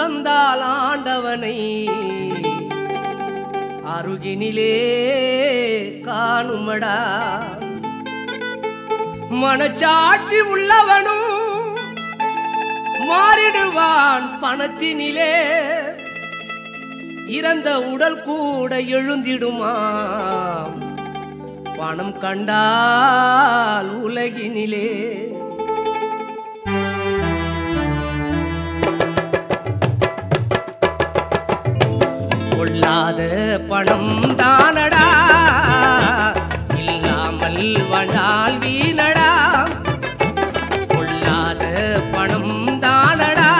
வந்தால் ஆண்டவனை அருகினிலே காணுமடா மனச்சாட்சி உள்ளவனும் மாறிடுவான் பணத்தினிலே இறந்த உடல் கூட எழுந்திடுமாம் பணம் கண்டால் உலகினிலே கொள்ளாத பணம் தானடா இல்லாமல் வாழ்ந்தால் வீணடா கொள்ளாத பணம் தானடா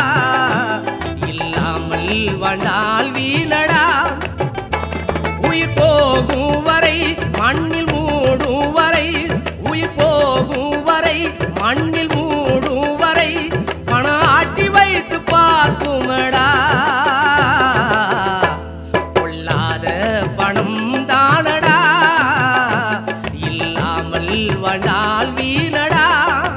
இல்லாமல் வாழ்ந்தால் வீணடா உயிர் போகும் வரை மண்ணில் மூடும் வரை உயிர் போகும் வரை மண்ணில் மூடும் வரை பணம் ஆட்டி வைத்து பார்க்குமடா கொள்ளாத பணம் தானடா இல்லாமல் வாழ்ந்தால் வீணடா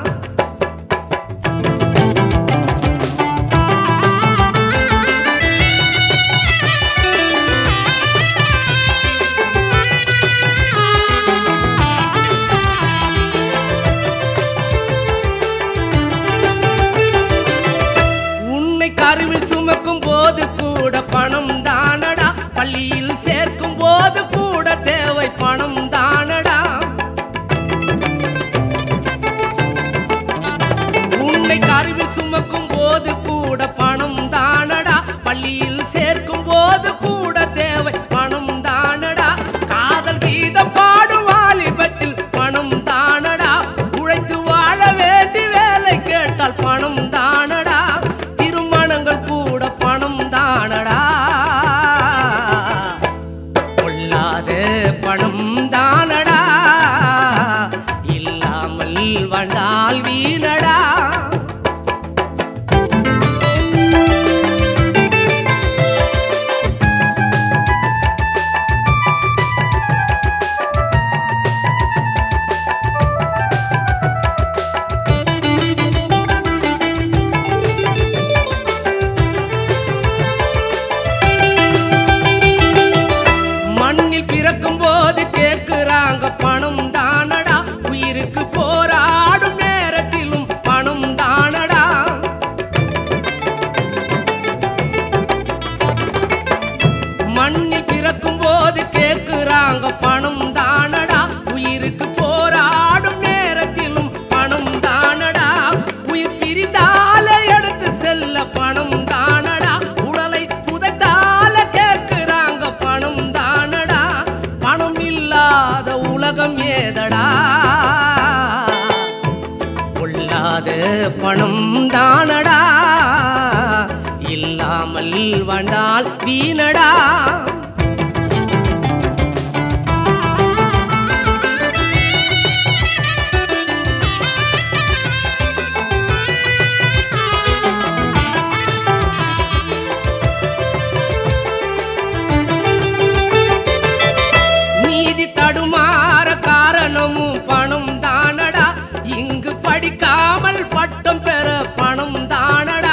உன்னை கருவில் சுமக்கும் போது கூட பணம் தானடா பள்ளியில் சேர்க்கும் போது கூட தேவை பணம் தானடா உன்னை கருவில் சுமக்கும் போது கூட பணம் தானடா பள்ளியில் சேர்க்கும் போது கூட தேவை பணம் தானடா காதல் கீதம் பாடும் வாலிபத்தில் பணம் தானடா உழைத்து வாழ வேண்டி வேலை கேட்டால் பணம் தானடா திருமணங்கள் கூட பணம் தானடா கொள்ளாத பணம் தானடா இல்லாமல் வாழ்ந்தால் வீணடா மண்ணில் பிறக்கும் போது கேட்கிறாங்க பணம் தானடா உயிருக்கு போராடும் நேரத்திலும் பணம் தானடா மண்ணில் பிறக்கும் போது கேட்கிறாங்க பணம் தானடா உயிருக்கு போராடும் நேரத்திலும் பணம் தானடா உயிர் பிரிந்தால எடுத்து செல்ல பணம் தானடா உடலை புதைத்தால கேட்கிறாங்க பணம் தானடா பணம் இல்லாத உலகம் ஏதடா கொள்ளாத பணம் தானடா இல்லாமல் வாழ்ந்தால் வீணடா நீதி தடுமாற காரணமும் பணம் தானடா இங்கு படிக்காமல் பட்டம் பெற பணம் தானடா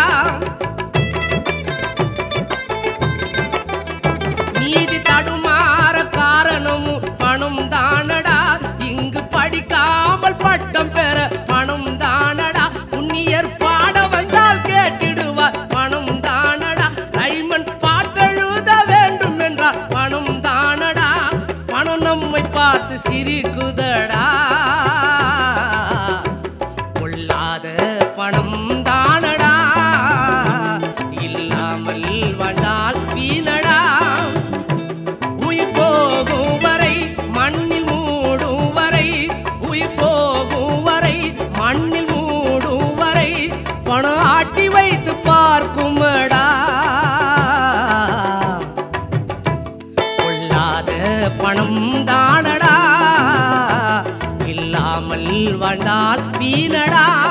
நீதி தடுமாற காரணமும் பணம் தானடா இங்கு படிக்காமல் பட்டம் பெற பணம் தானடா புண்ணியர் பாட வந்தால் கேட்டிடுவார் பணம் தானடா ரைமன் பாட்டெழுத வேண்டும் என்றால் பணம் தானடா பணம் நம்மை பார்த்து சிரிக்குதடா கொள்ளாத பணம் தானடா இல்லாமல் வாழ்ந்தால் வீணடா உயிர் போகும் வரை மண்ணில் மூடும் வரை உயிர் போகும் வரை மண்ணில் மூடும் வரை பணம் ஆட்டி வைத்து பார்க்குமடா கொள்ளாத பணம் தானடா இல்லாமல் வாழ்ந்தால் வீணடா